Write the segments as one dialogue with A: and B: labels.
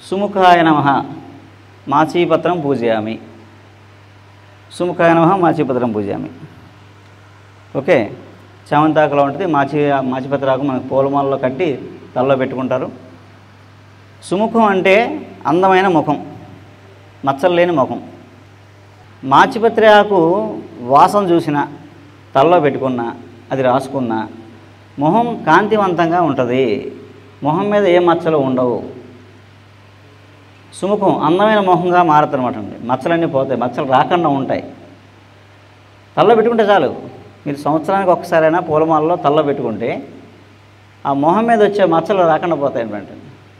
A: సుముఖాయ నమ మాచీపత్రం పూజయామి సుముఖాయ నమ మాచీపత్రం పూజయామి ఓకే చామంతాకులో ఉంటుంది మాచి మాచిపత్రాకు మనకు పూలమాలలో కట్టి తలలో పెట్టుకుంటారు సుముఖం అంటే అందమైన ముఖం మచ్చలు లేని ముఖం మాచిపత్రి ఆకు వాసన చూసిన తలలో పెట్టుకున్నా అది రాసుకున్నా మొహం కాంతివంతంగా ఉంటుంది మొహం మీద ఏ మచ్చలు ఉండవు సుముఖం అందమైన మొహంగా మారుతుందన్నమాట అండి మచ్చలన్నీ పోతాయి మచ్చలు రాకుండా ఉంటాయి తల్ల పెట్టుకుంటే చాలు మీరు సంవత్సరానికి ఒక్కసారైనా పూలమాలలో తల్ల పెట్టుకుంటే ఆ మొహం మీద వచ్చే మచ్చలు రాకుండా పోతాయి అనమాట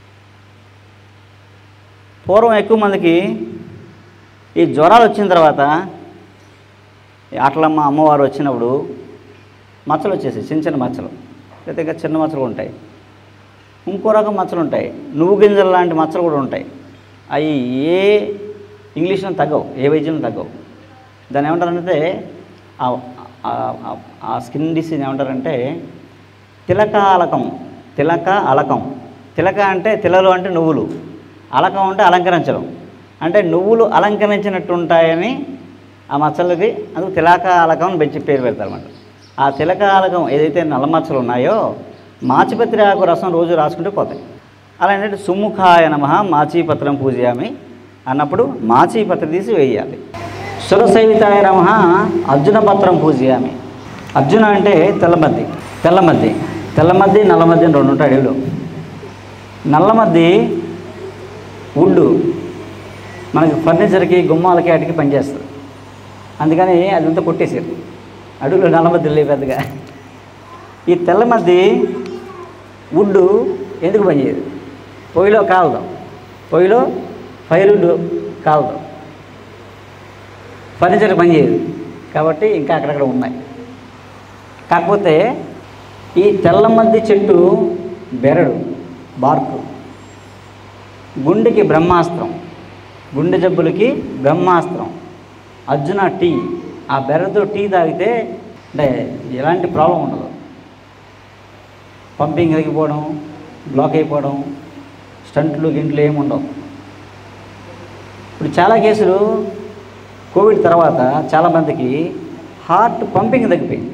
A: పూర్వం ఎక్కువ మందికి ఈ జ్వరాలు వచ్చిన తర్వాత ఈ ఆటలమ్మ అమ్మవారు వచ్చినప్పుడు మచ్చలు వచ్చేసాయి చిన్న చిన్న మచ్చలు లేకపోతే ఇంకా చిన్న మచ్చలు ఉంటాయి ఇంకో రకం మచ్చలు ఉంటాయి నువ్వు గింజలు లాంటి మచ్చలు కూడా ఉంటాయి అవి ఏ ఇంగ్లీష్లో తగ్గవు ఏ వైద్యంలో తగ్గవు దాన్ని ఏమంటారంటే ఆ- ఆ- ఆ- ఆ స్కిన్ డిసీజ్ ఏమంటారంటే తిలక అలకం తిలక అలకం తిలక అంటే తిలలు అంటే నువ్వులు అలకం అంటే అలంకరించడం అంటే నువ్వులు అలంకరించినట్టు ఉంటాయని ఆ మచ్చలకి అందుకు తిలక అలకం అని పెంచి పేరు పెడతారన్నమాట ఆ తిలక అలకం ఏదైతే నల్ల మచ్చలు ఉన్నాయో మాచిపత్రి ఆకు రసం రోజు రాసుకుంటే పోతాయి అలా ఏంటంటే సుముఖాయ నమ మాచీపత్రం పూజయామి అన్నప్పుడు మాచీపత్ర తీసి వేయాలి సురసేవితాయ నమ అర్జున పత్రం పూజయామి అర్జున అంటే తెల్లమద్ది తెల్లమద్ది తెల్లమద్ది నల్లమద్ది అని రెండు ఉంటాయి అడవిలో నల్లమద్ది వుడ్డు మనకి ఫర్నిచర్కి గుమ్మాలకి వాటికి పనిచేస్తుంది అందుకని అదంతా కొట్టేసారు అడవిలో నల్లమద్ది లేవు పెద్దగా ఈ తెల్లమద్ది వుడ్డు ఎందుకు పనిచేయదు పొయ్యిలో కాలదాం పొయ్యిలో ఫైర్ వుడ్ కాలదాం ఫర్నిచర్ పనిచేయదు కాబట్టి ఇంకా అక్కడక్కడ ఉన్నాయి కాకపోతే ఈ తెల్లమద్ది చెట్టు బెరడు బార్కు గుండెకి బ్రహ్మాస్త్రం గుండె జబ్బులకి బ్రహ్మాస్త్రం అర్జున టీ ఆ బెర్రతో టీ తాగితే అంటే ఎలాంటి ప్రాబ్లం ఉండదు పంపింగ్ ఆగిపోవడం బ్లాక్ అయిపోవడం స్టంట్లు గింట్లు ఏమి ఉండవు ఇప్పుడు చాలా కేసులు కోవిడ్ తర్వాత చాలామందికి హార్ట్ పంపింగ్ తగ్గిపోయింది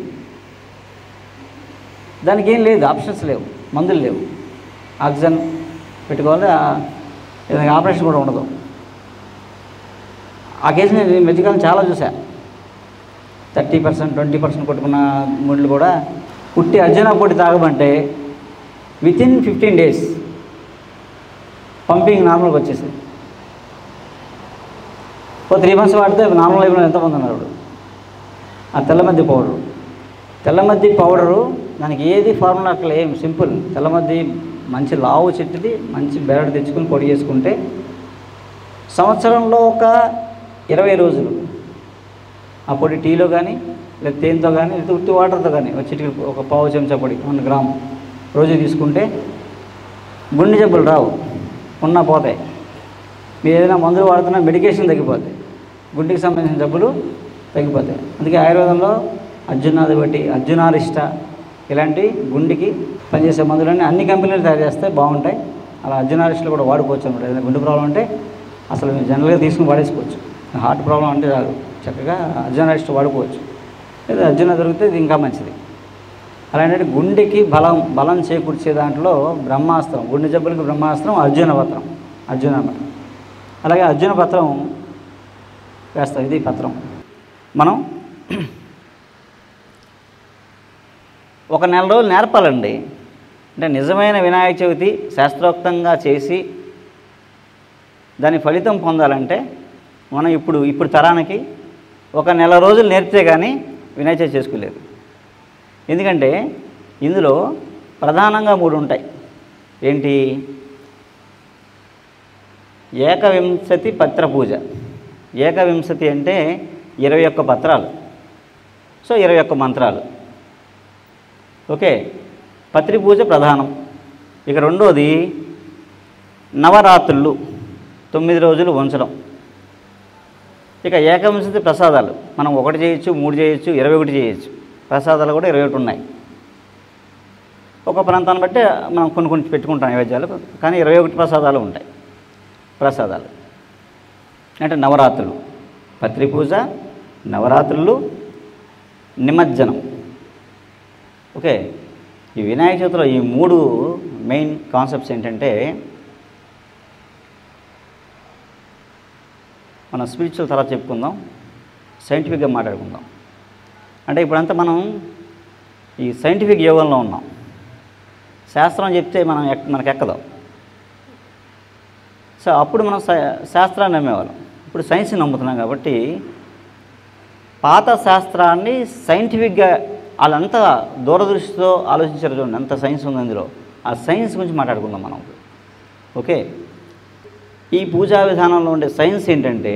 A: దానికి ఏం లేదు ఆప్షన్స్ లేవు మందులు లేవు ఆక్సిజన్ పెట్టుకోవాలి ఆ- ఏదైనా ఆపరేషన్ కూడా ఉండదు ఆ కేసు నేను ఈ మధ్యకాలం చాలా చూసా థర్టీ పర్సెంట్ ట్వంటీ పర్సెంట్ కొట్టుకున్న గుండెలు కూడా పుట్టి అర్జున పొడి తాగమంటే with in fifteen days pumping నార్మల్గా వచ్చేసింది ఓ త్రీ మంత్స్ వాడితే నార్మల్ అయిపోయిన ఎంతమంది ఉన్నారు ఇప్పుడు ఆ తెల్లమద్ది పౌడరు తెల్లమద్ది పౌడరు దానికి ఏది ఫార్ములా అట్లా ఏం సింపుల్ తెల్లమద్ది మంచి లావు చెట్టుది మంచి బెరడు తెచ్చుకుని పొడి చేసుకుంటే సంవత్సరంలో ఒక ఇరవై రోజులు ఆ పొడి టీలో కానీ లేదా తేనెతో కానీ లేదా ఉత్తి వాటర్తో కానీ ఒక చిటికి ఒక పావు చెంచా పొడి వన్ గ్రామ్ రోజు తీసుకుంటే గుండె జబ్బులు రావు ఉన్నా పోతాయి మీరు ఏదైనా మందులు వాడుతున్నా మెడికేషన్ తగ్గిపోతాయి గుండెకి సంబంధించిన జబ్బులు తగ్గిపోతాయి అందుకే ఆయుర్వేదంలో అర్జునాది బట్టి అర్జునారిష్ట ఇలాంటి గుండెకి పనిచేసే మందులన్నీ అన్ని కంపెనీలు తయారు చేస్తే బాగుంటాయి అలా అర్జునారిస్టులు కూడా వాడుకోవచ్చు అనమాట ఏదైనా గుండె ప్రాబ్లం అంటే అసలు మీరు జనరల్గా తీసుకుని వాడేసుకోవచ్చు హార్ట్ ప్రాబ్లం అంటే చాలు చక్కగా అర్జునారిస్ట్ వాడుకోవచ్చు లేదా అర్జున దొరికితే ఇది ఇంకా మంచిది అలాంటి గుండెకి బలం బలం చేకూర్చే దాంట్లో బ్రహ్మాస్త్రం గుండె జబ్బులకు బ్రహ్మాస్త్రం అర్జున పత్రం అర్జున అన్నమాట అలాగే అర్జున పత్రం వేస్తాం ఇది పత్రం మనం ఒక నెల రోజులు నేర్పాలండి అంటే నిజమైన వినాయక చవితి శాస్త్రోక్తంగా చేసి దాని ఫలితం పొందాలంటే మనం ఇప్పుడు ఇప్పుడు తరానికి ఒక నెల రోజులు నేర్పితే కానీ వినాయక చవితి చేసుకోలేదు ఎందుకంటే ఇందులో ప్రధానంగా మూడు ఉంటాయి ఏంటి ఏకవింశతి పత్ర పూజ ఏకవింశతి అంటే ఇరవై ఒక్క పత్రాలు సో ఇరవై ఒక్క మంత్రాలు ఓకే పత్రి పూజ ప్రధానం ఇక రెండోది నవరాత్రులు తొమ్మిది రోజులు ఉంచడం ఇక ఏకవింశతి ప్రసాదాలు మనం ఒకటి చేయొచ్చు మూడు చేయొచ్చు ఇరవై ఒకటి చేయొచ్చు ప్రసాదాలు కూడా ఇరవై ఒకటి ఉన్నాయి ఒక ప్రాంతాన్ని బట్టి మనం కొన్ని కొన్ని పెట్టుకుంటాం నైవేద్యాలు కానీ ఇరవై ఒకటి ప్రసాదాలు ఉంటాయి ప్రసాదాలు అంటే నవరాత్రులు పత్రి పూజ నవరాత్రులు నిమజ్జనం ఓకే ఈ వినాయక చవితిలో ఈ మూడు మెయిన్ కాన్సెప్ట్స్ ఏంటంటే మనం స్పిరిచువల్ తర్వాత చెప్పుకుందాం సైంటిఫిక్గా మాట్లాడుకుందాం అంటే ఇప్పుడంతా మనం ఈ సైంటిఫిక్ యోగంలో ఉన్నాం శాస్త్రం చెప్తే మనం ఎక్ మనకు ఎక్కదు సో అప్పుడు మనం శా- శాస్త్రాన్ని నమ్మేవాళ్ళం ఇప్పుడు సైన్స్ని నమ్ముతున్నాం కాబట్టి పాత శాస్త్రాన్ని సైంటిఫిక్గా వాళ్ళంతా దూరదృష్టితో ఆలోచించారు చూడండి ఎంత సైన్స్ ఉంది అందులో ఆ సైన్స్ గురించి మాట్లాడుకుందాం మనం ఓకే ఈ పూజా విధానంలో ఉండే సైన్స్ ఏంటంటే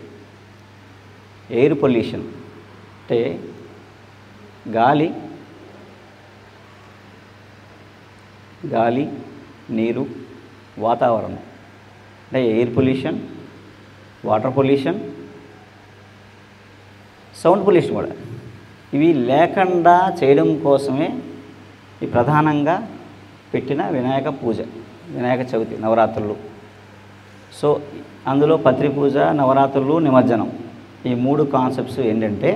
A: ఎయిర్ పొల్యూషన్ అంటే గాలి గాలి నీరు వాతావరణం అంటే air pollution water pollution sound pollution కూడా ఇవి లేకుండా చేయడం కోసమే ఈ ప్రధానంగా పెట్టిన వినాయక పూజ వినాయక చవితి నవరాత్రులు సో అందులో పత్రి పూజ నవరాత్రులు నిమజ్జనం ఈ మూడు కాన్సెప్ట్స్ ఏంటంటే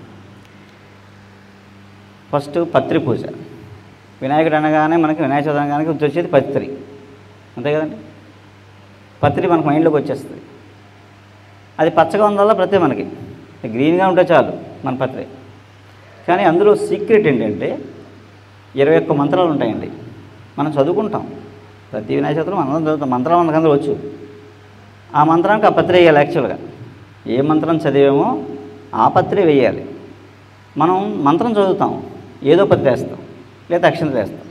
A: ఫస్ట్ పత్రి పూజ వినాయకుడు అనగానే మనకి వినాయక చవితి అనగానే గుర్తు వచ్చేది పత్రి అంతే కదండి పత్రి మనకు మైండ్లోకి వచ్చేస్తుంది అది పచ్చగా ఉండాలా ప్రతి మనకి గ్రీన్గా ఉంటే చాలు మన పత్రి కానీ అందులో సీక్రెట్ ఏంటంటే ఇరవై ఒక్క మంత్రాలు ఉంటాయండి మనం చదువుకుంటాం ప్రతి వినాయక చవితిలో మనం అందరం చదువుతాం మంత్రాలు మనకు అందరూ వచ్చు ఆ మంత్రానికి ఆ పత్రి వేయాలి యాక్చువల్గా ఏ మంత్రం చదివామో ఆ పత్రి వేయాలి మనం మంత్రం చదువుతాం ఏదో పత్రి వేస్తాం లేదా అక్షంత వేస్తాం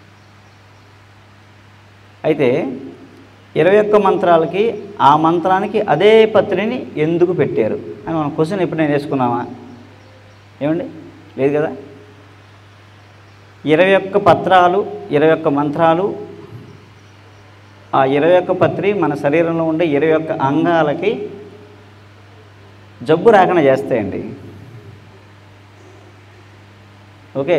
A: అయితే ఇరవై ఒక్క మంత్రాలకి ఆ మంత్రానికి అదే పత్రిని ఎందుకు పెట్టారు అని మనం క్వశ్చన్ ఎప్పుడు నేను వేసుకున్నామా ఏమండి లేదు కదా ఇరవై ఒక్క పత్రాలు ఇరవై ఒక్క మంత్రాలు ఆ ఇరవై ఒక్క పత్రి మన శరీరంలో ఉండే ఇరవై ఒక్క అంగాలకి జబ్బు రాకుండా చేస్తాయండి ఓకే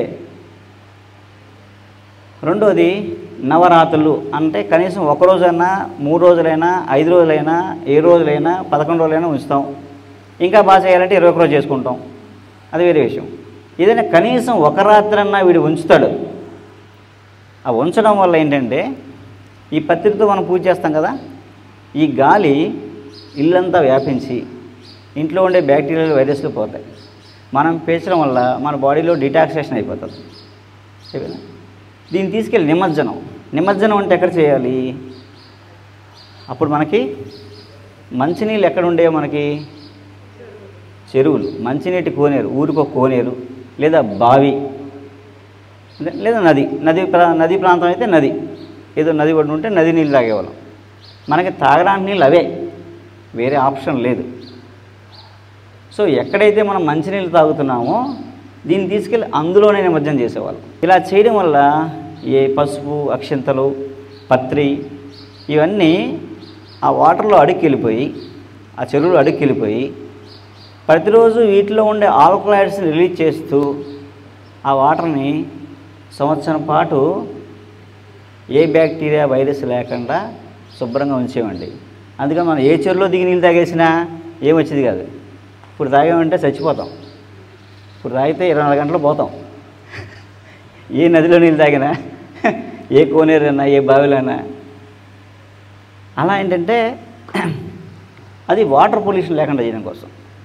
A: రెండోది నవరాత్రులు అంటే కనీసం ఒక రోజైనా మూడు రోజులైనా ఐదు రోజులైనా ఏ రోజులైనా పదకొండు రోజులైనా ఉంచుతాం ఇంకా బాగా చేయాలంటే ఇరవై ఒక రోజు చేసుకుంటాం అది వేరే విషయం ఏదైనా కనీసం ఒక రాత్రన్నా వీడు ఉంచుతాడు ఆ ఉంచడం వల్ల ఏంటంటే ఈ పత్రితో మనం పూజ చేస్తాం కదా ఈ గాలి ఇల్లంతా వ్యాపించి ఇంట్లో ఉండే బ్యాక్టీరియాలు వైరస్లు పోతాయి మనం పీల్చడం వల్ల మన బాడీలో డిటాక్సేషన్ అయిపోతుంది చెప్పినా దీన్ని తీసుకెళ్ళి నిమజ్జనం నిమజ్జనం అంటే ఎక్కడ చేయాలి అప్పుడు మనకి మంచినీళ్ళు ఎక్కడ ఉండేవో మనకి చెరువులు మంచినీటి కోనేరు ఊరికి ఒక కోనేరు లేదా బావి లే- లేదా నది నది ప్రా నది ప్రాంతం అయితే నది ఏదో నది ఒడ్డు ఉంటే నది నీళ్ళు తాగేవాళ్ళం మనకి తాగడానికి నీళ్ళు అవే వేరే ఆప్షన్ లేదు సో ఎక్కడైతే మనం మంచినీళ్ళు తాగుతున్నామో దీన్ని తీసుకెళ్ళి అందులోనే నిమజ్జనం చేసేవాళ్ళం ఇలా చేయడం వల్ల ఏ పసుపు అక్షంతలు పత్రి ఇవన్నీ ఆ వాటర్లో అడుక్కి వెళ్ళిపోయి ఆ చెరువులో అడుక్కి వెళ్ళిపోయి ప్రతిరోజు వీటిలో ఉండే ఆల్కలాయిడ్స్ని రిలీజ్ చేస్తూ ఆ వాటర్ని సంవత్సరం పాటు ఏ బ్యాక్టీరియా వైరస్ లేకుండా శుభ్రంగా ఉంచేవండి అందుకని మనం ఏ చెరువులో దిగి నీళ్ళు తాగేసినా ఏం వచ్చేది కాదు ఇప్పుడు తాగామంటే చచ్చిపోతాం ఇప్పుడు తాగితే ఇరవై నాలుగు గంటలు పోతాం ఏ నదిలో నీళ్ళు తాగినా ఏ కోనేరైనా ఏ బావిలోనా అలా ఏంటంటే అది వాటర్ పొల్యూషన్ లేకుండా చేయడం కోసం